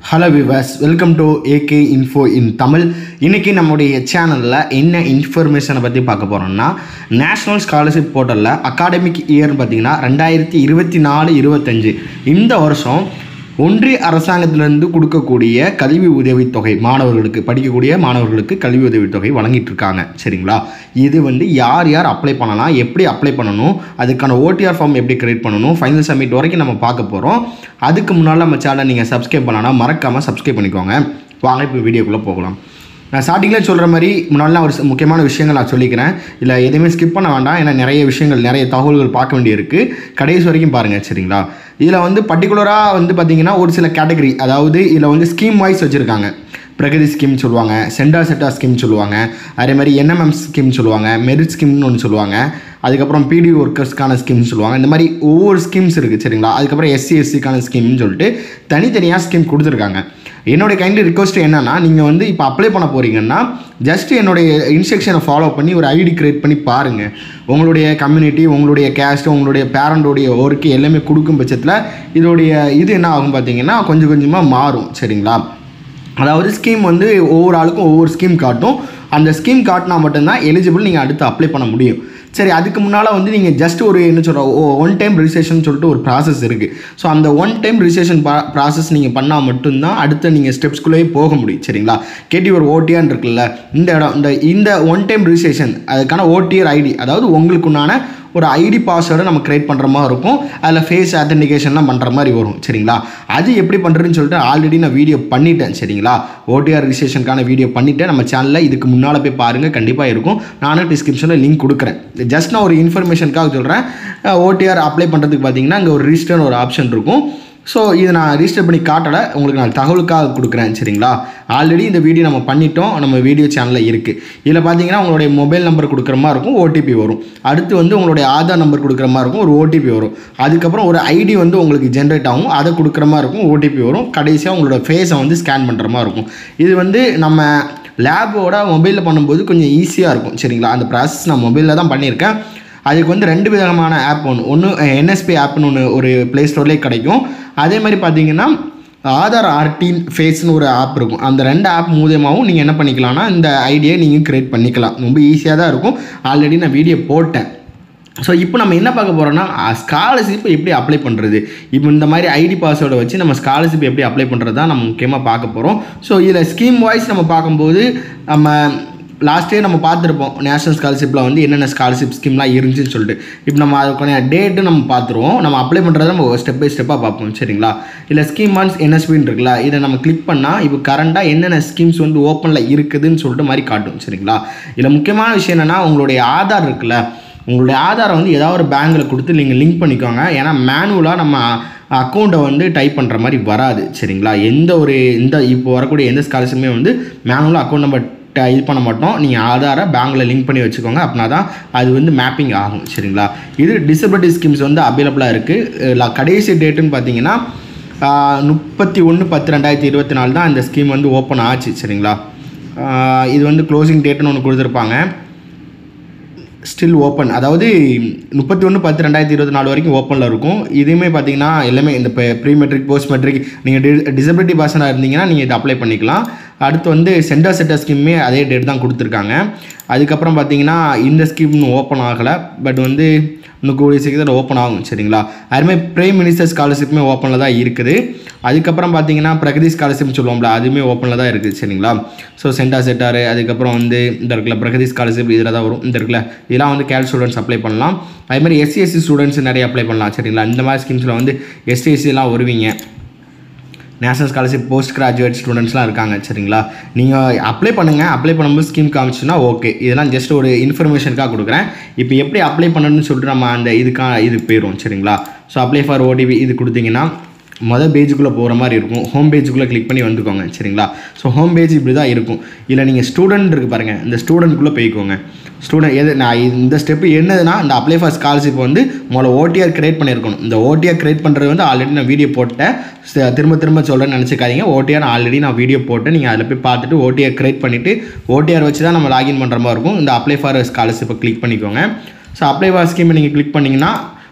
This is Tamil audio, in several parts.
ஹலோ விவாஸ் welcome to AK info in Tamil இன்றைக்கி நம்முடைய சேனலில் என்ன இன்ஃபர்மேஷனை பற்றி பார்க்க போகிறோம்னா நேஷ்னல் ஸ்காலர்ஷிப் போர்ட்டலில் அகாடமிக் இயர்னு பார்த்தீங்கன்னா ரெண்டாயிரத்தி இருபத்தி நாலு இருபத்தஞ்சு இந்த வருஷம் ஒன்றிய அரசாங்கத்திலிருந்து கொடுக்கக்கூடிய கல்வி உதவித்தொகை மாணவர்களுக்கு படிக்கக்கூடிய மாணவர்களுக்கு கல்வி உதவித்தொகை வழங்கிட்டு இருக்காங்க சரிங்களா இது வந்து யார் யார் அப்ளை பண்ணலாம் எப்படி அப்ளை பண்ணணும் அதுக்கான ஓடிஆர் ஃபார்ம் எப்படி கிரியேட் பண்ணணும் ஃபைனல் சப்மிட் வரைக்கும் நம்ம பார்க்க போகிறோம் அதுக்கு முன்னால் நம்ம சேனலை நீங்கள் சப்ஸ்கிரைப் பண்ணலன்னா மறக்காமல் சப்ஸ்கிரைப் பண்ணிக்கோங்க வாங்க இப்போ வீடியோக்குள்ளே போகலாம் நான் ஸ்டார்டிங்கில் சொல்கிற மாதிரி முன்னாடிலாம் ஒரு சில முக்கியமான விஷயங்கள் நான் சொல்லிக்கிறேன் இல்லை எதுவுமே ஸ்கிப் பண்ண வேண்டாம் ஏன்னா நிறைய விஷயங்கள் நிறைய தகவல்கள் பார்க்க வேண்டியிருக்கு கடைசி வரைக்கும் பாருங்கள் சரிங்களா இதில் வந்து பர்டிகுலராக வந்து பார்த்தீங்கன்னா ஒரு சில கேட்டகரி அதாவது இதில் வந்து ஸ்கீம் வைஸ் வச்சுருக்காங்க பிரகதி ஸ்கீம் சொல்லுவாங்க சென்டா செட்டா ஸ்கீம் சொல்லுவாங்க அதே மாதிரி என்எம்எம் ஸ்கீம் சொல்லுவாங்க மெரிட் ஸ்கீம்னு ஒன்று சொல்லுவாங்க அதுக்கப்புறம் பிடி ஒர்க்கர்ஸ்க்கான ஸ்கீம் சொல்லுவாங்க இந்த மாதிரி ஒவ்வொரு ஸ்கீம்ஸ் இருக்குது சரிங்களா அதுக்கப்புறம் எஸ்சி எஸ்சிக்கான ஸ்கீம்னு சொல்லிட்டு தனித்தனியாக ஸ்கீம் கொடுத்துருக்காங்க என்னுடைய கைண்ட் ரிக்வஸ்ட் என்னன்னா நீங்கள் வந்து இப்போ அப்ளை பண்ண போகிறீங்கன்னா ஜஸ்ட் என்னுடைய இன்ஸ்ட்ரக்ஷனை ஃபாலோ பண்ணி ஒரு ஐடி கிரியேட் பண்ணி பாருங்கள் உங்களுடைய கம்யூனிட்டி உங்களுடைய கேஸ்ட் உங்களுடைய பேரண்டோடைய ஒர்க்கு எல்லாமே கொடுக்கும் பட்சத்தில் இதோடைய இது என்ன ஆகும் பார்த்தீங்கன்னா கொஞ்சம் கொஞ்சமாக மாறும் சரிங்களா அதாவது ஸ்கீம் வந்து ஒவ்வொரு ஆளுக்கும் ஒவ்வொரு ஸ்கீம் காட்டும் அந்த ஸ்கீம் காட்டினா மட்டும்தான் எலிஜிபிள் நீங்கள் அடுத்து அப்ளை பண்ண முடியும் சரி அதுக்கு முன்னால் வந்து நீங்கள் ஜஸ்ட் ஒரு என்ன சொல்கிறோம் ஒன் டைம் ரிஜிஸ்ட்ரேஷன் சொல்லிட்டு ஒரு ப்ராசஸ் இருக்குது ஸோ அந்த ஒன் டைம் ரிஜிஸ்ட்ரேஷன் ப்ராசஸ் நீங்கள் பண்ணால் மட்டும்தான் அடுத்த நீங்கள் ஸ்டெப்ஸ்குள்ளேயே போக முடியும் சரிங்களா கேட்டி ஒரு ஓடிஆர் இருக்குல்ல இந்த இடம் இந்த இந்த ஒன் டைம் ரிஜிஸ்ட்ரேஷன் அதுக்கான ஓடிஆர் ஐடி அதாவது உங்களுக்குண்டான ஒரு ஐடி பாஸ்வேர்டை நம்ம க்ரியேட் பண்ணுற மாதிரி இருக்கும் அதில் ஃபேஸ் ஆத்தென்டிகேஷன்லாம் பண்ணுற மாதிரி வரும் சரிங்களா அது எப்படி பண்ணுறதுன்னு சொல்லிட்டு ஆல்ரெடி நான் வீடியோ பண்ணிட்டேன் சரிங்களா ஓடிஆர் ரிஜிஸ்ட்ரேஷனுக்கான வீடியோ பண்ணிவிட்டு நம்ம சேனலில் இதுக்கு முன்னால் போய் பாருங்கள் கண்டிப்பாக இருக்கும் நானும் டிஸ்கிரிப்ஷனில் லிங்க் கொடுக்குறேன் ஜஸ்ட் நான் ஒரு இன்ஃபர்மேஷனுக்காக சொல்கிறேன் ஓடிஆர் அப்ளை பண்ணுறதுக்கு பார்த்தீங்கன்னா அங்கே ஒரு ரிஜிஸ்டர்னு ஒரு ஆப்ஷன் இருக்கும் ஸோ இதை நான் ரிஜிஸ்டர் பண்ணி காட்டலை உங்களுக்கு நான் தகவலுக்காக கொடுக்குறேன் சரிங்களா ஆல்ரெடி இந்த வீடியோ நம்ம பண்ணிட்டோம் நம்ம வீடியோ சேனலில் இருக்குது இதில் பார்த்தீங்கன்னா உங்களுடைய மொபைல் நம்பர் கொடுக்குற மாதிரி இருக்கும் ஓடிபி வரும் அடுத்து வந்து உங்களுடைய ஆதார் நம்பர் கொடுக்குற மாதிரி இருக்கும் ஒரு ஓடிபி வரும் அதுக்கப்புறம் ஒரு ஐடி வந்து உங்களுக்கு ஜென்ரேட் ஆகும் அதை கொடுக்குற மாதிரி இருக்கும் ஓடிபி வரும் கடைசியாக உங்களோட ஃபேஸை வந்து ஸ்கேன் பண்ணுற மாதிரி இருக்கும் இது வந்து நம்ம லேபோட மொபைலில் பண்ணும்போது கொஞ்சம் ஈஸியாக இருக்கும் சரிங்களா அந்த ப்ராசஸ் நான் மொபைலில் தான் பண்ணியிருக்கேன் அதுக்கு வந்து ரெண்டு விதமான ஆப் ஒன்று ஒன்று என்எஸ்பி ஆப்னு ஒன்று ஒரு ப்ளே ஸ்டோர்லேயே கிடைக்கும் அதே மாதிரி பார்த்தீங்கன்னா ஆதார் ஆர்டின் ஃபேஸ்னு ஒரு ஆப் இருக்கும் அந்த ரெண்டு ஆப் மூலியமாகவும் நீங்கள் என்ன பண்ணிக்கலாம்னா இந்த ஐடியை நீங்கள் க்ரியேட் பண்ணிக்கலாம் ரொம்ப ஈஸியாக தான் இருக்கும் ஆல்ரெடி நான் வீடியோ போட்டேன் ஸோ இப்போ நம்ம என்ன பார்க்க போகிறோம்னா ஸ்காலர்ஷிப் எப்படி அப்ளை பண்ணுறது இப்போ இந்த மாதிரி ஐடி பாஸ்வேர்டை வச்சு நம்ம ஸ்காலர்ஷிப் எப்படி அப்ளை பண்ணுறது தான் நம்ம முக்கியமாக பார்க்க போகிறோம் ஸோ இதில் ஸ்கீம் வைஸ் நம்ம பார்க்கும்போது நம்ம லாஸ்ட்டே நம்ம பார்த்துருப்போம் நேஷனல் ஸ்காலர்ஷிப்பில் வந்து என்னென்ன ஸ்காலர்ஷிப் ஸ்கீம்லாம் இருந்துச்சுன்னு சொல்லிட்டு இப்போ நம்ம அதுக்கான டேட்டு நம்ம பார்த்துருவோம் நம்ம அப்ளை பண்ணுறத நம்ம ஸ்டெப் பை ஸ்டெப்பாக பார்ப்போம் சரிங்களா இல்லை ஸ்கீம் ஒன்ஸ் என்எஸ்பின்னு இருக்குல்ல இதை நம்ம கிளிக் பண்ணால் இப்போ கரண்ட்டாக என்னென்ன ஸ்கீம்ஸ் வந்து ஓப்பனில் இருக்குதுன்னு சொல்லிட்டு மாதிரி காட்டும் சரிங்களா இதில் முக்கியமான விஷயம் என்னென்னா உங்களுடைய ஆதார் இருக்குல்ல உங்களுடைய ஆதாரை வந்து ஏதாவது ஒரு பேங்க்கில் கொடுத்து நீங்கள் லிங்க் பண்ணிக்கோங்க ஏன்னா மேனுவலாக நம்ம அக்கௌண்ட்டை வந்து டைப் பண்ணுற மாதிரி வராது சரிங்களா எந்த ஒரு இந்த இப்போ வரக்கூடிய எந்த ஸ்காலர்ஷிப்புமே வந்து மேனுவலாக அக்கௌண்ட் நம்பர் இது பண்ண மாட்டோம் நீங்கள் ஆதாரை பேங்க்கில் லிங்க் பண்ணி வச்சுக்கோங்க அப்படின்னா தான் அது வந்து மேப்பிங் ஆகும் சரிங்களா இது டிசபிலிட்டி ஸ்கீம்ஸ் வந்து அவைலபிளாக இருக்குது கடைசி டேட்டுன்னு பார்த்தீங்கன்னா முப்பத்தி ஒன்று பத்து ரெண்டாயிரத்தி இருபத்தி நாலு தான் இந்த ஸ்கீம் வந்து ஓப்பன் ஆச்சு சரிங்களா இது வந்து க்ளோசிங் டேட்டுன்னு ஒன்று கொடுத்துருப்பாங்க ஸ்டில் ஓப்பன் அதாவது முப்பத்தி ஒன்று பத்து ரெண்டாயிரத்தி இருபத்தி நாலு வரைக்கும் ஓப்பனில் இருக்கும் இதுவுமே பார்த்தீங்கன்னா எல்லாமே இந்த இப்போ ப்ரீ மெட்ரிக் போஸ்ட் மெட்ரிக் நீங்கள் டி டிசபிலிட்டி பர்சனாக இருந்தீங்கன்னா நீங்கள் இதை அப்ளை பண்ணிக்கலாம் அடுத்து வந்து சென்டர் செட்டர் ஸ்கீமே அதே டேட் தான் கொடுத்துருக்காங்க அதுக்கப்புறம் பார்த்தீங்கன்னா இந்த ஸ்கீம் ஓப்பன் ஆகலை பட் வந்து இன்னும் கூடிய சீக்கிரத்தில் ஓப்பன் ஆகும் சரிங்களா அதுமாதிரி பிரைம் மினிஸ்டர் ஸ்காலர்ஷிப்புமே ஓப்பனில் தான் இருக்குது அதுக்கப்புறம் பார்த்தீங்கன்னா பிரகதி ஸ்காலர்ஷிப் சொல்லுவோம்ல அதுவுமே ஓப்பனில் தான் இருக்குது சரிங்களா ஸோ சென்டா செட்டாரு அதுக்கப்புறம் வந்து இந்த இருக்குல்ல பிரகதி ஸ்காலர்ஷிப் இதில் தான் வரும் இந்த இருக்குல்ல இதெல்லாம் வந்து கேல் ஸ்டூடெண்ட்ஸ் அப்ளை பண்ணலாம் அதுமாதிரி எஸ்சி எஸ்சி ஸ்டூடெண்ட்ஸ் நிறைய அப்ளை பண்ணலாம் சரிங்களா இந்த மாதிரி ஸ்கீம்ஸில் வந்து எஸ்டி எஸ்சிலாம் வருவீங்க நேஷனல் ஸ்காலர்ஷிப் போஸ்ட் கிராஜுவேட் ஸ்டூடெண்ட்ஸ்லாம் இருக்காங்க சரிங்களா நீங்கள் அப்ளை பண்ணுங்கள் அப்ளை பண்ணும்போது ஸ்கீம் காமிச்சுன்னா ஓகே இதெல்லாம் ஜஸ்ட் ஒரு இன்ஃபர்மேஷனுக்காக கொடுக்குறேன் இப்போ எப்படி அப்ளை பண்ணணும்னு சொல்லிட்டு நம்ம அந்த இதுக்காக இது போயிடும் சரிங்களா ஸோ அப்ளை ஃபார் ஓடிபி இது கொடுத்தீங்கன்னா மொதல் பேஜுக்குள்ளே போகிற மாதிரி இருக்கும் ஹோம் பேஜுக்குள்ளே கிளிக் பண்ணி வந்துக்கோங்க சரிங்களா ஸோ ஹோம் பேஜ் இப்படி தான் இருக்கும் இல்லை நீங்கள் ஸ்டூடெண்ட் இருக்குது பாருங்கள் இந்த ஸ்டூடெண்ட்குள்ளே போய்க்கோங்க ஸ்டூடெண்ட் எது நான் இந்த ஸ்டெப்பு என்னதுன்னா இந்த அப்ளை ஃபார் ஸ்காலர்ஷிப் வந்து முதல்ல ஓடிஆர் கிரியேட் பண்ணியிருக்கணும் இந்த ஓடிஆர் கிரியேட் பண்ணுறது வந்து ஆல்ரெடி நான் வீடியோ போட்டேன் திரும்ப திரும்ப சொல்கிறேன்னு நினச்சிக்காதீங்க ஓடிஆர் ஆல்ரெடி நான் வீடியோ போட்டு நீங்கள் அதில் போய் பார்த்துட்டு ஓடிஆர் கிரியேட் பண்ணிவிட்டு ஓடிஆர் வச்சு தான் நம்ம லாகின் பண்ணுற மாதிரி இருக்கும் இந்த அப்ளை ஃபார் ஸ்காலர்ஷிப்பை கிளிக் பண்ணிக்கோங்க ஸோ அப்ளை ஃபார் ஸ்கீமை நீங்கள் கிளிக் பண்ணிங்கன்னா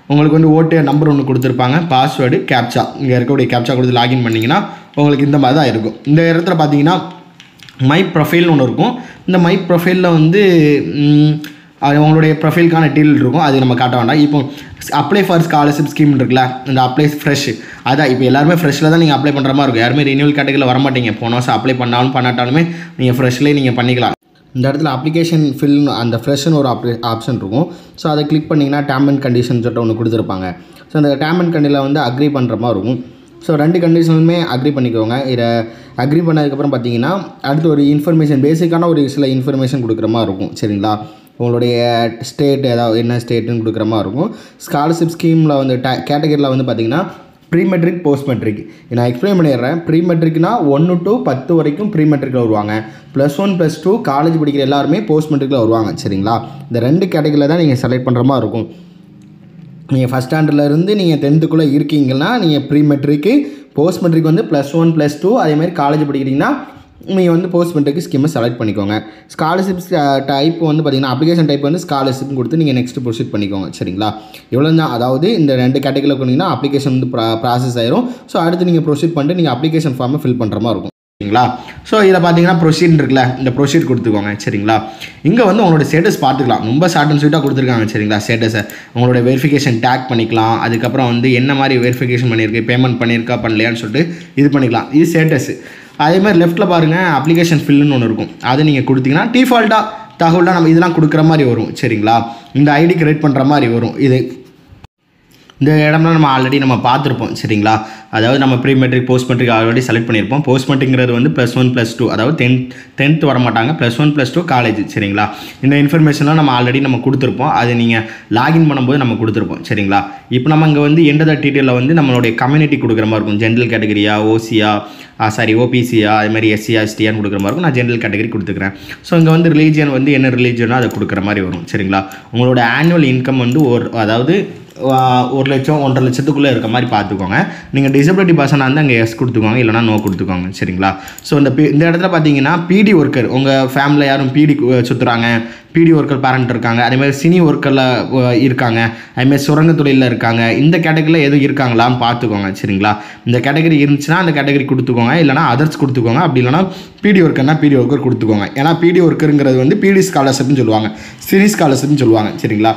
உங்களுக்கு வந்து ஓட்டு நம்பர் ஒன்று கொடுத்துருப்பாங்க பாஸ்வேர்டு கேப்சா இங்கே இருக்கக்கூடிய கேப்சா கொடுத்து லாகின் பண்ணிங்கன்னா உங்களுக்கு இந்த மாதிரி தான் இருக்கும் இந்த இடத்துல பார்த்தீங்கன்னா மை ப்ரொஃபைல்னு ஒன்று இருக்கும் இந்த மை ப்ரொஃபைலில் வந்து ம், அது உங்களுடைய ப்ரொஃபைலுக்கான டீல் இருக்கும் அது நம்ம காட்ட வேண்டாம் இப்போ அப்ளை ஃபார் ஸ்காலர்ஷிப் ஸ்கீம் இருக்குல்ல இந்த அப்ளை ஃப்ரெஷ் அதான் இப்போ எல்லாருமே ஃப்ரெஷ்ஷில் தான் நீங்கள் அப்ளை பண்ணுற மாதிரி இருக்கும் யாருமே ரினியூவல் கேட்டகரியில் வர மாட்டீங்க போன வருஷம் அப்ளை பண்ணாலும் பண்ணாட்டாலுமே நீங்கள் ஃப்ரெஷ்லேயே நீங்கள் பண்ணிக்கலாம் இந்த இடத்துல அப்ளிகேஷன் ஃபில் அந்த ஃப்ரெஷ்னு ஒரு ஆப்ரே ஆப்ஷன் இருக்கும் ஸோ அதை கிளிக் பண்ணிங்கன்னா டேம் அண்ட் கண்டிஷன் சொல்லிட்டு ஒன்று கொடுத்துருப்பாங்க ஸோ அந்த டேம் அண்ட் கண்டியில் வந்து அக்ரி பண்ணுற மாதிரி இருக்கும் ஸோ ரெண்டு கண்டிஷனுமே அக்ரி பண்ணிக்கோங்க இதை அக்ரி பண்ணதுக்கப்புறம் பார்த்தீங்கன்னா அடுத்து ஒரு இன்ஃபர்மேஷன் பேசிக்கான ஒரு சில இன்ஃபர்மேஷன் கொடுக்குற மாதிரி இருக்கும் சரிங்களா உங்களுடைய ஸ்டேட் ஏதாவது என்ன ஸ்டேட்டுன்னு கொடுக்குற மாதிரி இருக்கும் ஸ்காலர்ஷிப் ஸ்கீமில் வந்து டே கேட்டகரியில் வந்து பார்த்தீங்கன்னா ப்ரீ மெட்ரிக் போஸ்ட் மெட்ரிக் நான் எக்ஸ்பிளைன் பண்ணிடுறேன் ப்ரீ மெட்ரிக்னா ஒன்று டு பத்து வரைக்கும் ப்ரீ மெட்ரிக்கில் வருவாங்க plus one plus two college படிக்கிற எல்லாருமே போஸ்ட் மெட்ரிக்கில் வருவாங்க சரிங்களா இந்த ரெண்டு கேட்டகரியில் தான் நீங்கள் செலக்ட் பண்ணுற மாதிரி இருக்கும் நீங்கள் ஃபஸ்ட் ஸ்டாண்டர்ட்லேருந்து நீங்கள் டென்த்துக்குள்ளே இருக்கீங்கன்னா நீங்கள் ப்ரீ மெட்ரிக்கு போஸ்ட் மெட்ரிக் வந்து ப்ளஸ் ஒன் ப்ளஸ் டூ அதேமாதிரி காலேஜ் படிக்கிறீங்கன்னா நீங்கள் வந்து போஸ்ட் மெட்ரிக் ஸ்கீமை செலக்ட் பண்ணிக்கோங்க ஸ்காலர்ஷிப் டைப் வந்து பார்த்தீங்கன்னா அப்ளிகேஷன் டைப் வந்து ஸ்காலர்ஷிப் கொடுத்து நீங்கள் நெக்ஸ்ட் ப்ரொசீட் பண்ணிக்கோங்க சரிங்களா இவ்வளோ தான் அதாவது இந்த ரெண்டு கேட்டகரியில் போனீங்கன்னா அப்ளிகேஷன் வந்து ப்ராசஸ் ஆயிரும் ஸோ அடுத்து நீங்கள் ப்ரொசீட் பண்ணிட்டு நீங்கள் அப்ளிகேஷன் ஃபார்மை ஃபில் பண்ணுற மாதிரி இருக்கும் சரிங்களா ஸோ இதில் பார்த்தீங்கன்னா ப்ரொசீட் இருக்குல்ல இந்த ப்ரொசீட் கொடுத்துக்கோங்க சரிங்களா இங்கே வந்து உங்களோட ஸ்டேட்டஸ் பார்த்துக்கலாம் ரொம்ப ஷார்ட் அண்ட் ஸ்வீட்டாக கொடுத்துருக்காங்க சரிங்களா ஸ்டேட்டஸை உங்களோட வெரிஃபிகேஷன் டேக் பண்ணிக்கலாம் அதுக்கப்புறம் வந்து என்ன மாதிரி வெரிஃபிகேஷன் பண்ணியிருக்கு பேமெண்ட் பண்ணியிருக்கா பண்ணலையான்னு சொல்லிட்டு இது பண்ணிக்கலாம் இது ஸ்டேட்டஸ் அதே மாதிரி லெஃப்ட்டில் பாருங்கள் அப்ளிகேஷன் ஃபில்லுன்னு ஒன்று இருக்கும் அதை நீங்கள் கொடுத்தீங்கன்னா டிஃபால்ட்டாக தகவலாக நம்ம இதெல்லாம் கொடுக்குற மாதிரி வரும் சரிங்களா இந்த ஐடி கிரியேட் பண்ணுற மாதிரி வரும் இது இந்த இடம்லாம் நம்ம ஆல்ரெடி நம்ம பார்த்துருப்போம் சரிங்களா அதாவது நம்ம pre matric post matric already select பண்ணியிருப்போம் போஸ்ட் மெட்ரிக்ங்கிறது வந்து ப்ளஸ் ஒன் ப்ளஸ் டூ அதாவது டென்த் டென்த் வர மாட்டாங்க plus one plus two college சரிங்களா இந்த இன்ஃபர்மேஷன்லாம் நம்ம ஆல்ரெடி நம்ம கொடுத்துருப்போம் அது நீங்கள் லாகின் பண்ணும்போது நம்ம கொடுத்துருப்போம் சரிங்களா இப்போ நம்ம இங்கே வந்து எந்த டீட்டெயிலில் வந்து நம்மளுடைய கம்யூனிட்டி கொடுக்குற மாதிரி இருக்கும் ஜென்ரல் கேட்டகரியா ஓசியா சாரி ஓபிசியா அது மாதிரி எஸ்சியா எஸ்டியான்னு கொடுக்குற மாதிரி இருக்கும் நான் ஜென்ரல் கேட்டகரி கொடுத்துக்கிறேன் ஸோ இங்கே வந்து ரிலீஜியன் வந்து என்ன ரிலீஜனோ அதை கொடுக்குற மாதிரி வரும் சரிங்களா உங்களோட ஆனுவல் இன்கம் வந்து ஒரு அதாவது ஆஹ் ஒரு லட்சம் ஒன்றரை லட்சத்துக்குள்ளே இருக்க மாதிரி பார்த்துக்கோங்க நீங்கள் டிசபிலிட்டி பர்சனாக இருந்தால் அங்கே எஸ் கொடுத்துக்கோங்க இல்லைனா நோ கொடுத்துக்கோங்க சரிங்களா ஸோ இந்த பி இந்த இடத்துல பார்த்தீங்கன்னா பிடி ஒர்க்கர் உங்கள் ஃபேமிலியில் யாரும் பிடி சுற்றுறாங்க பிடி ஒர்க்கர் பேரண்ட் இருக்காங்க அதேமாதிரி சினி ஒர்க்கரில் இருக்காங்க அதேமாதிரி சுரங்க தொழிலில் இருக்காங்க இந்த கேட்டகரியில் எதுவும் இருக்காங்களான்னு பார்த்துக்கோங்க சரிங்களா இந்த கேட்டகரி இருந்துச்சுன்னா அந்த கேட்டகரி கொடுத்துக்கோங்க இல்லைனா அதர்ஸ் கொடுத்துக்கோங்க அப்படி இல்லைனா பிடி ஒர்க்கர்னா பிடி ஒர்க்கர் கொடுத்துக்கோங்க ஏன்னா பிடி ஒர்க்கருங்கிறது வந்து பிடி ஸ்காலர்ஷிப்னு சொல்லுவாங்க சினி ஸ்காலர்ஷிப்னு சொல்லுவாங்க சரிங்களா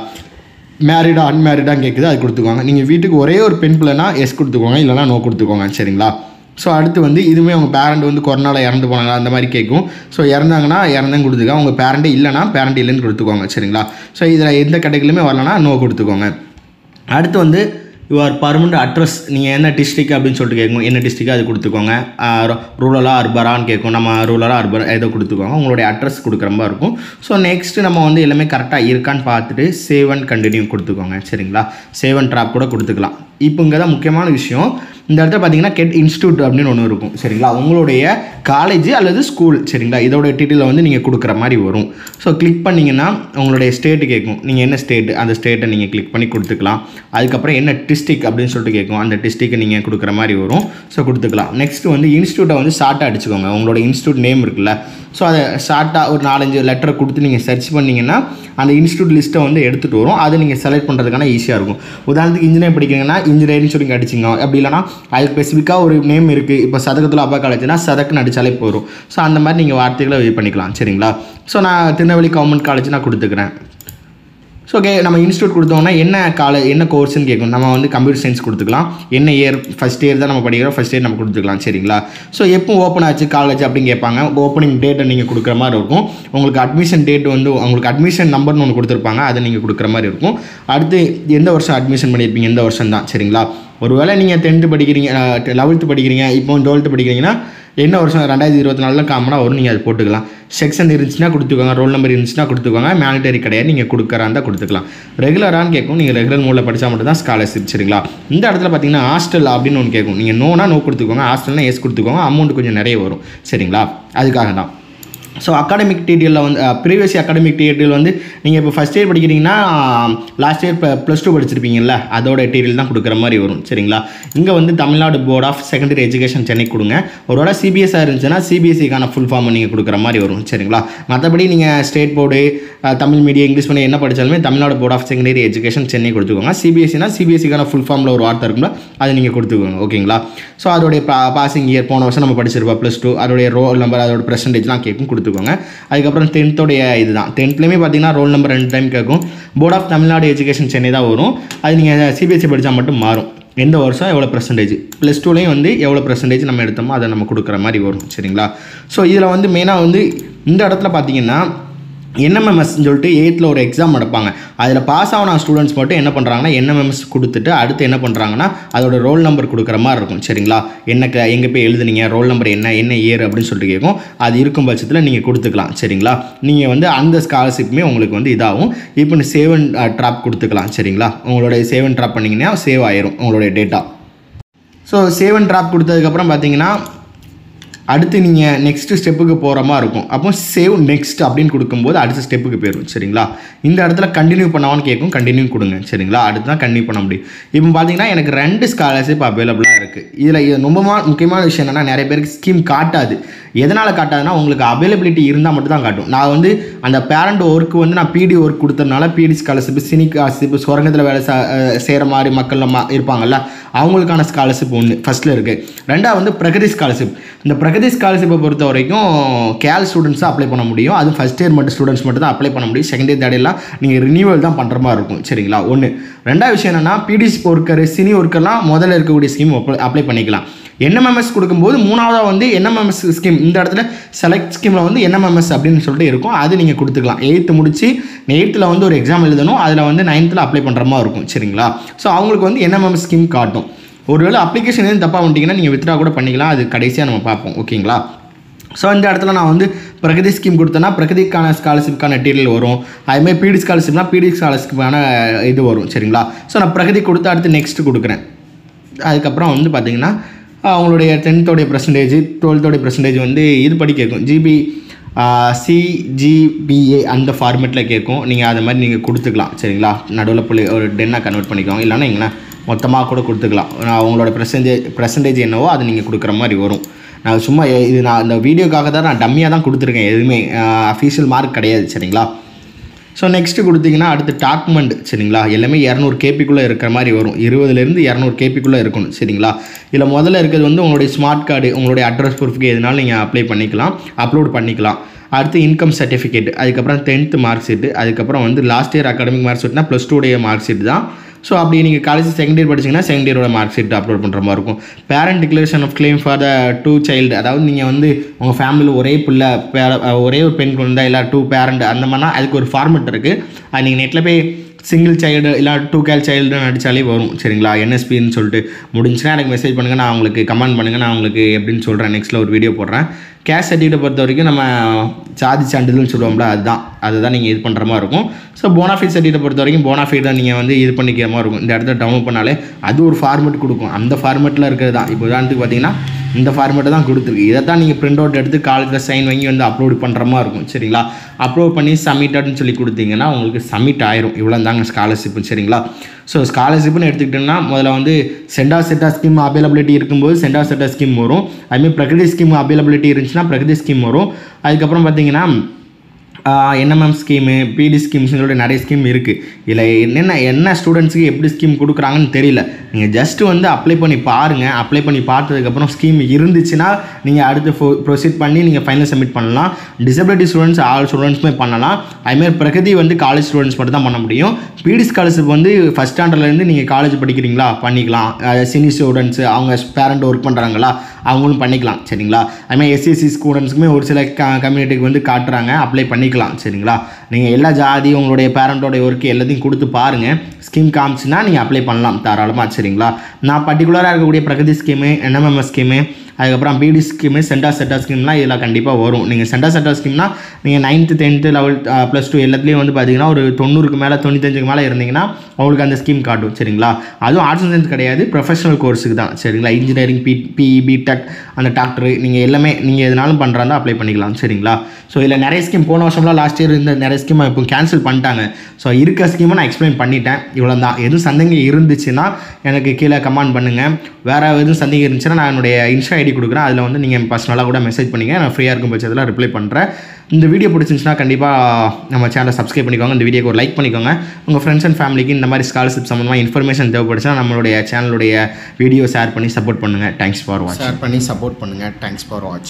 மேரிடா அன்மேரிடான்னு கேட்குது அது கொடுத்துக்கோங்க நீங்கள் வீட்டுக்கு ஒரே ஒரு பெண் பிள்ளைனா எஸ் கொடுத்துக்கோங்க இல்லைனா நோ கொடுத்துக்கோங்க சரிங்களா ஸோ அடுத்து வந்து இதுவுமே அவங்க பேரண்ட் வந்து கொரோனாவில் இறந்து போனாங்க அந்த மாதிரி கேட்கும் ஸோ இறந்தாங்கன்னா இறந்தேன்னு கொடுத்துக்கோங்க உங்கள் பேரண்ட்டே இல்லைனா பேரண்ட் இல்லைன்னு கொடுத்துக்கோங்க சரிங்களா ஸோ இதில் எந்த கேட்டகரியிலுமே வரலனா நோ கொடுத்துக்கோங்க அடுத்து வந்து யுவர் பர்மனண்ட் அட்ரஸ் நீங்கள் என்ன டிஸ்ட்ரிக் அப்படின்னு சொல்லிட்டு கேட்கும் என்ன டிஸ்ட்ரிக் அது கொடுத்துக்கோங்க ரூரலா அர்பரான்னு கேட்கும் நம்ம ரூரலா அர்பர் ஏதோ கொடுத்துக்கோங்க உங்களுடைய அட்ரஸ் கொடுக்குற மாதிரி இருக்கும் ஸோ நெக்ஸ்ட்டு நம்ம வந்து எல்லாமே கரெக்டாக இருக்கான்னு பார்த்துட்டு சேவ் அண்ட் கண்டினியூ கொடுத்துக்கோங்க சரிங்களா சேவ் அண்ட் ட்ராப் கூட கொடுத்துக்கலாம் இப்போ இங்கே தான் முக்கியமான விஷயம் இந்த இடத்துல பார்த்தீங்கன்னா கெட் இன்ஸ்டியூட் அப்படின்னு ஒன்று இருக்கும் சரிங்களா உங்களுடைய காலேஜ் அல்லது ஸ்கூல் சரிங்களா இதோட டீட்டெயிலை வந்து நீங்கள் கொடுக்குற மாதிரி வரும் ஸோ கிளிக் பண்ணிங்கன்னா உங்களுடைய ஸ்டேட்டு கேட்கும் நீங்கள் என்ன ஸ்டேட் அந்த ஸ்டேட்டை நீங்கள் கிளிக் பண்ணி கொடுத்துக்கலாம் அதுக்கப்புறம் என்ன டிஸ்ட்ரிக் அப்படின்னு சொல்லிட்டு கேட்கும் அந்த டிஸ்ட்ரிக்கை நீங்கள் கொடுக்குற மாதிரி வரும் ஸோ கொடுத்துக்கலாம் நெக்ஸ்ட் வந்து இன்ஸ்டியூட்டை வந்து ஷார்ட்டாக அடிச்சுக்கோங்க உங்களோட இன்ஸ்டியூட் நேம் இருக்குல்ல ஸோ அதை ஷார்ட்டாக ஒரு நாலஞ்சு லெட்டரை கொடுத்து நீங்கள் சர்ச் பண்ணிங்கன்னா அந்த இன்ஸ்டியூட் லிஸ்ட்டை வந்து எடுத்துகிட்டு வரும் அதை நீங்கள் செலக்ட் பண்ணுறதுக்கான ஈஸியாக இருக்கும் உதாரணத்துக்கு இன்ஜினியர் படிக்கிறீங்கன்னா இன்ஜினியரிங் சொல்லி அடிச்சிங்க அப்படி இல்லைனா அதுக்கு ஸ்பெசிஃபிக்காக ஒரு நேம் இருக்குது இப்போ சதகத்தில் அப்பா காலேஜ்னா சதக்குன்னு அடித்தாலே போதும் ஸோ அந்த மாதிரி நீங்கள் வார்த்தைகளை இது பண்ணிக்கலாம் சரிங்களா ஸோ நான் திருநெல்வேலி கவர்மெண்ட் காலேஜ் நான் கொடுத்துக்கிறேன் ஸோ ஓகே நம்ம இன்ஸ்டியூட் கொடுத்தோம்னா என்ன காலே என்ன கோர்ஸ்னு கேட்கும் நம்ம வந்து கம்ப்யூட்டர் சயின்ஸ் கொடுத்துக்கலாம் என்ன இயர் ஃபஸ்ட் இயர் தான் நம்ம படிக்கிறோம் ஃபஸ்ட் இயர் நம்ம கொடுத்துக்கலாம் சரிங்களா ஸோ எப்போ ஓப்பன் ஆச்சு காலேஜ் அப்படின்னு கேட்பாங்க ஓப்பனிங் டேட்டை நீங்கள் கொடுக்குற மாதிரி இருக்கும் உங்களுக்கு அட்மிஷன் டேட் வந்து உங்களுக்கு அட்மிஷன் நம்பர்னு ஒன்று கொடுத்துருப்பாங்க அதை நீங்கள் கொடுக்குற மாதிரி இருக்கும் அடுத்து எந்த வருஷம் அட்மிஷன் பண்ணியிருப்பீங்க எந்த வருஷம் தான் சரிங்களா ஒருவேளை நீங்கள் டென்த்து படிக்கிறீங்க லெவல்த்து படிக்கிறீங்க இப்போ டுவெல்த்து படிக்கிறீங்கன்னா என்ன வருஷம் ரெண்டாயிரத்தி இருபத்தி நாலில் காமனாக வரும் நீங்கள் அது போட்டுக்கலாம் செக்ஷன் இருந்துச்சுன்னா கொடுத்துக்கோங்க ரோல் நம்பர் இருந்துச்சுன்னா கொடுத்துக்கோங்க மேனிட்டரி கிடையாது நீங்கள் கொடுக்குறா இருந்தால் கொடுத்துக்கலாம் ரெகுலரான்னு கேட்கும் நீங்கள் ரெகுலர் மூலில் படித்தா மட்டும் தான் ஸ்காலர்ஷிப் சரிங்களா இந்த இடத்துல பார்த்தீங்கன்னா ஹாஸ்டல் அப்படின்னு ஒன்று கேட்கும் நீங்கள் நோனா நோ கொடுத்துக்கோங்க ஹாஸ்டல்னா எஸ் கொடுத்துக்கோங்க அமௌண்ட் கொஞ்சம் நிறைய வரும் சரிங்களா அதுக்காக தான் ஸோ அகாடமிக் டீட்டெயிலில் வந்து ப்ரீவியஸ் அகாடமிக் டீட்டெயில் வந்து நீங்கள் இப்போ ஃபஸ்ட் இயர் படிக்கிறீங்கன்னா லாஸ்ட் இயர் இப்போ ப்ளஸ் டூ படிச்சிருப்பீங்கல்ல அதோட டீட்டெயில் தான் கொடுக்குற மாதிரி வரும் சரிங்களா இங்கே வந்து Tamil Nadu board of secondary education Chennai கொடுங்க ஒருவேளை சிபிஎஸ்ஆர் இருந்துச்சுன்னா சிபிஎஸ்சிக்கான ஃபுல் ஃபார்ம் நீங்கள் கொடுக்குற மாதிரி வரும் சரிங்களா மற்றபடி நீங்கள் state board Tamil medium English medium என்ன படித்தாலுமே Tamil Nadu board of secondary education Chennai கொடுத்துக்கோங்க சிபிஎஸ்சினா சிபிஎஸ்சிக்கான ஃபுல் ஃபார்மில் ஒரு வார்த்தை இருக்கும்ல அதை நீங்கள் கொடுத்துக்கோங்க ஓகேங்களா ஸோ அதோடைய பாசிங் இயர் போன வருஷம் நம்ம படிச்சிருப்போம் ப்ளஸ் டூ அதோடைய ரோல் நம்பர் அதோட பெர்சன்டேஜ்லாம் கேட்கும் கொடுத்துக்கோங்க அதுக்கப்புறம் டென்த்தோடைய இதுதான் டென்த்லேயுமே பார்த்தீங்கன்னா ரோல் நம்பர் ரெண்டு டைம் கேட்கும் board of Tamil Nadu education Chennai தான் வரும் அது நீங்கள் சிபிஎஸ்சி படித்தா மட்டும் மாறும் எந்த வருஷம் எவ்வளோ பர்சன்டேஜ் ப்ளஸ் டூலேயும் வந்து எவ்வளோ பர்சன்டேஜ் நம்ம எடுத்தோமோ அதை நம்ம கொடுக்குற மாதிரி வரும் சரிங்களா ஸோ இதில் வந்து மெயினாக வந்து இந்த இடத்துல பார்த்தீங்கன்னா என்எம்எம்எஸ்ன்னு சொல்லிட்டு எயித்தில் ஒரு எக்ஸாம் நடப்பாங்க அதில் பாஸ் ஆன ஸ்டூடெண்ட்ஸ் மட்டும் என்ன பண்ணுறாங்கன்னா என்எம்எம்எஸ் கொடுத்துட்டு அடுத்து என்ன பண்ணுறாங்கன்னா அதோட ரோல் நம்பர் கொடுக்குற மாதிரி இருக்கும் சரிங்களா என்ன க எங்கே போய் எழுதுனீங்க ரோல் நம்பர் என்ன என்ன இயர் அப்படின்னு சொல்லிட்டு கேட்கும் அது இருக்கும் பட்சத்தில் நீங்கள் கொடுத்துக்கலாம் சரிங்களா நீங்கள் வந்து அந்த ஸ்காலர்ஷிப்புமே உங்களுக்கு வந்து இதாகும் இப்போ சேவ் அண்ட் ட்ராப் கொடுத்துக்கலாம் சரிங்களா உங்களுடைய சேவ் அண்ட் ட்ராப் பண்ணிங்கன்னா சேவ் ஆயிரும் உங்களுடைய data so save and draft கொடுத்ததுக்கப்புறம் பார்த்தீங்கன்னா அடுத்து நீங்கள் நெக்ஸ்ட் ஸ்டெப்புக்கு போகிற மாதிரி இருக்கும் அப்போ சேவ் நெக்ஸ்ட் அப்படின்னு கொடுக்கும்போது அடுத்த ஸ்டெப்புக்கு போயிடும் சரிங்களா இந்த இடத்துல கண்டினியூ பண்ணவான்னு கேட்கும் கண்டினியூ கொடுங்க சரிங்களா அடுத்து தான் கண்டினியூ பண்ண முடியும் இப்போ பார்த்தீங்கன்னா எனக்கு ரெண்டு ஸ்காலர்ஷிப் அவைலபிளாக இருக்குது இதில் இது ரொம்ப மா- முக்கியமான விஷயம் என்னென்னா நிறைய பேருக்கு ஸ்கீம் காட்டாது எதனால் காட்டாதுன்னா உங்களுக்கு அவைலபிலிட்டி இருந்தால் மட்டும் தான் காட்டும் நான் வந்து அந்த பேரண்ட் ஒர்க்கு வந்து நான் பிடி ஒர்க் கொடுத்ததுனால பிடி ஸ்காலர்ஷிப் சினி ஸ்காலர்ஷிப் சுரங்கத்தில் வேலை செய்கிற மாதிரி மக்கள் நம்ம இருப்பாங்கல்ல அவங்களுக்கான ஸ்காலர்ஷிப் ஒன்று ஃபஸ்ட்டில் இருக்குது ரெண்டாவது வந்து பிரகதி ஸ்காலர்ஷிப் இந்த பிரகதி ஸ்காலர்ஷிப்பை பொறுத்த வரைக்கும் கேல் ஸ்டூடெண்ட்ஸ் தான் அப்ளை பண்ண முடியும் அதுவும் ஃபஸ்ட் இயர் மட்டும் ஸ்டூடெண்ட்ஸ் மட்டும் தான் அப்ளை பண்ண முடியும் செகண்ட் இயர் தேர்ட் எல்லாம் நீங்கள் ரினியூவல் தான் பண்ணுற மாதிரி இருக்கும் சரிங்களா ஒன்று ரெண்டாவது விஷயம் என்னென்னா பிடிசி ஒர்க்கர் சினி ஒர்க்கர்லாம் முதல்ல இருக்கக்கூடிய ஸ்கீம் அப்ளை பண்ணிக்கலாம் என்எம்எம்எஸ் கொடுக்கும்போது மூணாவதாக வந்து என்எம்எம்எஸ் ஸ்கீம் இந்த இடத்துல செலக்ட் ஸ்கீமில் வந்து என்எம்எம்எஸ் அப்படின்னு சொல்லிட்டு இருக்கும் அது நீங்கள் கொடுத்துக்கலாம் எயித்து முடிச்சு எயித்தில் வந்து ஒரு எக்ஸாம் எழுதணும் அதில் வந்து நைன்த்தில் அப்ளை பண்ணுற மாதிரி இருக்கும் சரிங்களா ஸோ அவங்களுக்கு வந்து என்எம்எம்எஸ் ஸ்கீம் காட்டும் ஒருவேளை அப்ளிகேஷன் எதுவும் தப்பாக வந்துட்டிங்கன்னா நீங்கள் வித்ரா கூட பண்ணிக்கலாம் அது கடைசியாக நம்ம பார்ப்போம் ஓகேங்களா ஸோ இந்த இடத்துல நான் வந்து பிரகதி ஸ்கீம் கொடுத்தேன்னா பிரகதிக்கான ஸ்காலர்ஷிப்க்கான டீட்டெயில் வரும் அதுமாதிரி பிடி ஸ்காலர்ஷிப்னா பிடி ஸ்காலர்ஷிப்க்கான இது வரும் சரிங்களா ஸோ நான் பிரகதி கொடுத்து அடுத்து நெக்ஸ்ட் கொடுக்குறேன் அதுக்கப்புறம் வந்து பார்த்தீங்கன்னா அவங்களுடைய டென்த்தோடைய பர்சன்டேஜ் டுவெல்த்தோடைய பர்சன்டேஜ் வந்து இது படி கேட்கும் ஜிபி சிஜிபிஏ அந்த ஃபார்மேட்டில் கேட்கும் நீங்கள் அது மாதிரி நீங்கள் கொடுத்துக்கலாம் சரிங்களா நடுவில் புள்ளி ஒரு டென்னாக கன்வெர்ட் பண்ணிக்கோங்க இல்லைன்னா எங்கன்னா மொத்தமாக கூட கொடுத்துக்கலாம் நான் அவங்களோட பர்சன்டேஜ் பர்சன்டேஜ் என்னவோ அது நீங்கள் கொடுக்குற மாதிரி வரும் நான் சும்மா எ- இது நான் இந்த வீடியோக்காக தான் நான் டம்மியாக தான் கொடுத்துருக்கேன் எதுவுமே அஃபீஷியல் மார்க் கிடையாது சரிங்களா ஸோ நெக்ஸ்ட்டு கொடுத்தீங்கன்னா அடுத்து டாக்குமெண்ட் சரிங்களா எல்லாமே இரநூறு கேபிக்குள்ளே இருக்கிற மாதிரி வரும் இருபதுலேருந்து இரநூறு கேபிக்குள்ளே இருக்கணும் சரிங்களா இதில் முதல்ல இருக்கிறது வந்து உங்களுடைய ஸ்மார்ட் கார்டு உங்களுடைய அட்ரஸ் ப்ரூஃப்க்கு எதுனாலும் நீங்கள் அப்ளை பண்ணிக்கலாம் அப்லோட் பண்ணிக்கலாம் அடுத்து இன்கம் சர்டிஃபிகேட் அதுக்கப்புறம் டென்த்து மார்க் ஷீட்டு அதுக்கப்புறம் வந்து லாஸ்ட் இயர் அகாடமிக் மார்க் ஷீட்னா ப்ளஸ் டூடைய மார்க் ஷீட் தான் ஸோ அப்படி நீங்கள் காலேஜ் செகண்ட் இயர் படிச்சீங்கன்னா செகண்ட் இயரோட மார்க் ஷீட் அப்லோட் பண்ணுற மாதிரி இருக்கும் parent declaration of claim for the two child அதாவது நீங்கள் வந்து உங்கள் ஃபேமிலியில் ஒரே பிள்ளை பேர ஒரே ஒரு பெண் குழந்தை இல்லை டூ பேரண்ட் அந்த மாதிரினா அதுக்கு ஒரு ஃபார்மெட் இருக்குது அது நீங்கள் நெட்டில் போய் சிங்கிள் சைல்டு இல்லை டூ கேல் சைல்டுன்னு அடித்தாலே வரும் சரிங்களா என்எஸ்பின்னு சொல்லிட்டு முடிஞ்சுன்னா எனக்கு மெசேஜ் பண்ணுங்கள் நான் உங்களுக்கு கமெண்ட் பண்ணுங்கள் நான் உங்களுக்கு எப்படின்னு சொல்கிறேன் நெக்ஸ்ட்டில் ஒரு வீடியோ போடுறேன் கேஷ் சர்டிஃபிகேட்டை பொறுத்த வரைக்கும் நம்ம சாதி சான்றிதழ்னு சொல்லுவோம்ல அதுதான் அதுதான் நீங்கள் இது பண்ணுற மாதிரி இருக்கும் ஸோ போனாஃபைட் சர்டிஃபிகேட்டை பொறுத்த வரைக்கும் போனாஃபைட் தான் நீங்கள் வந்து இது பண்ணிக்கிற மாதிரி இருக்கும் இந்த இடத்துல டவுன்லோட் பண்ணாலே அது ஒரு ஃபார்மெட் கொடுக்கும் அந்த ஃபார்மெட்டில் இருக்கிறது தான் இப்போ உதாரணத்துக்கு பார்த்தீங்கன்னா இந்த ஃபார்மெட்டை தான் கொடுத்துருக்கு இதை தான் நீங்கள் பிரிண்ட் அவுட் எடுத்து காலேஜில் சைன் வாங்கி வந்து அப்லோட் பண்ணுற மாதிரி இருக்கும் சரிங்களா அப்லோட் பண்ணி சப்மிட்டட்னு சொல்லி கொடுத்தீங்கன்னா உங்களுக்கு சப்மிட் ஆயிரும் இவ்வளோ தாங்க ஸ்காலர்ஷிப்பு சரிங்களா ஸோ ஸ்காலர்ஷிப்னு எடுத்துக்கிட்டோம்னா முதல்ல வந்து சென்டா செட்டா ஸ்கீம் அவைலபிலிட்டி இருக்கும்போது சென்டா செட்டா ஸ்கீம் வரும் அதுமாதிரி பிரகதி ஸ்கீம் அவைலபிலிட்டி இருந்துச்சுன்னா பிரகதி ஸ்கீம் வரும் அதுக்கப்புறம் பார்த்தீங்கன்னா என்எம்எம் ஸ்கீமு பிடி ஸ்கீம்ஸ் சொல்லிட்டு நிறைய ஸ்கீம் இருக்குது இதில் என்னென்ன என்ன ஸ்டூடெண்ட்ஸுக்கு எப்படி ஸ்கீம் கொடுக்குறாங்கன்னு தெரியல நீங்கள் ஜஸ்ட் வந்து அப்ளை பண்ணி பாருங்கள் அப்ளை பண்ணி பார்த்ததுக்கப்புறம் ஸ்கீம் இருந்துச்சுன்னா நீங்கள் அடுத்து ப்ரொசீட் பண்ணி நீங்கள் ஃபைனல் சப்மிட் பண்ணலாம் டிசபிலிட்டி ஸ்டூடெண்ட்ஸ் ஆல் ஸ்டூடெண்ட்ஸுமே பண்ணலாம் அதுமாதிரி பிரகதி வந்து காலேஜ் ஸ்டூடெண்ட்ஸ் மட்டும் தான் பண்ண முடியும் பிடி ஸ்காலர்ஷிப் வந்து ஃபஸ்ட் ஸ்டாண்டர்ட்லேருந்து நீங்கள் காலேஜ் படிக்கிறீங்களா பண்ணிக்கலாம் சீனியர் ஸ்டூடெண்ட்ஸு அவங்க பேரண்ட் ஒர்க் பண்ணுறாங்களா அவங்களும் பண்ணிக்கலாம் சரிங்களா அதுமாதிரி எஸ்சிஎஸ்சி ஸ்டூடெண்ட்ஸுக்குமே ஒரு சில கம்யூனிட்டிக்கு வந்து காட்டுறாங்க அப்ளை பண்ணிக்கலாம் சரிங்களா நீங்கள் எல்லா ஜாதி உங்களுடைய பேரண்ட்டோடைய ஒர்க்கு எல்லாத்தையும் கொடுத்து பாருங்கள் ஸ்கீம் காமிச்சுன்னா நீங்கள் அப்ளை பண்ணலாம் தாராளமாக சரிங்களா நான் பர்டிகுலராக இருக்கக்கூடிய பிரகதி ஸ்கீமு என்எம்எம்எஸ் ஸ்கீமு அதுக்கப்புறம் பிடி ஸ்கீமு சென்டா செட்டா ஸ்கீம்லாம் இதில் கண்டிப்பாக வரும் நீங்கள் சென்டா செட்டா ஸ்கீம்னா நீங்கள் ninth tenth eleventh plus two எல்லாத்துலேயும் வந்து பார்த்தீங்கன்னா ஒரு தொண்ணூறுக்கு மேலே தொண்ணூத்தஞ்சுக்கு மேலே இருந்தீங்கன்னா உங்களுக்கு அந்த ஸ்கீம் காட்டும் சரிங்களா அதுவும் ஆர்ட்ஸ் அண்ட் சயின்ஸ் கிடையாது ப்ரொஃபஷனல் கோர்ஸுக்கு தான் சரிங்களா இன்ஜினியரிங் பி பிஇ பிடெக் அந்த டாக்டர் நீங்கள் எல்லாமே நீங்கள் எதுனாலும் பண்ணுறாங்க அப்ளை பண்ணிக்கலாம் சரிங்களா ஸோ இதில் நிறைய ஸ்கீம் போன வருஷம்லாம் லாஸ்ட் இயர் இந்த நிறைய ஸ்கீம் இப்போ கேன்சல் பண்ணிட்டாங்க ஸோ இருக்க ஸ்கீமை நான் எக்ஸ்பிளைன் பண்ணிட்டேன் இவ்வளோ தான் எதுவும் சந்தேகம் இருந்துச்சுன்னா எனக்கு கீழே கமெண்ட் பண்ணுங்கள் வேறு எதுவும் சந்தேகம் இருந்துச்சுன்னா நான் என்னுடைய இன்ஸ்டா ஐடி கொடுக்குறேன் அதில் வந்து நீங்கள் பர்சனலாக கூட மெசேஜ் பண்ணிங்க நான் ஃப்ரீயாக இருக்கும் பட்சத்தில் ரிப்ளை பண்ணுறேன் இந்த வீடியோ பிடிச்சிருந்துச்சுன்னா கண்டிப்பாக நம்ம சேனலை சப்ஸ்கிரைப் பண்ணிக்கோங்க இந்த வீடியோக்கு ஒரு லைக் பண்ணிக்கோங்க உங்கள் ஃப்ரெண்ட்ஸ் அண்ட் ஃபேமிலிக்கு இந்த மாதிரி ஸ்காலர்ஷிப் சம்மந்தமாக இன்ஃபர்மேஷன் தேவைப்படுச்சுன்னா நம்மளுடைய சேனலுடைய வீடியோ ஷேர் பண்ணி சப்போர்ட் பண்ணுங்கள் தேங்க்ஸ் ஃபார் வாட்ச் ஷேர் பண்ணி சப்போர்ட் பண்ணுங்கள் தேங்க்ஸ் ஃபார் வாட்ச்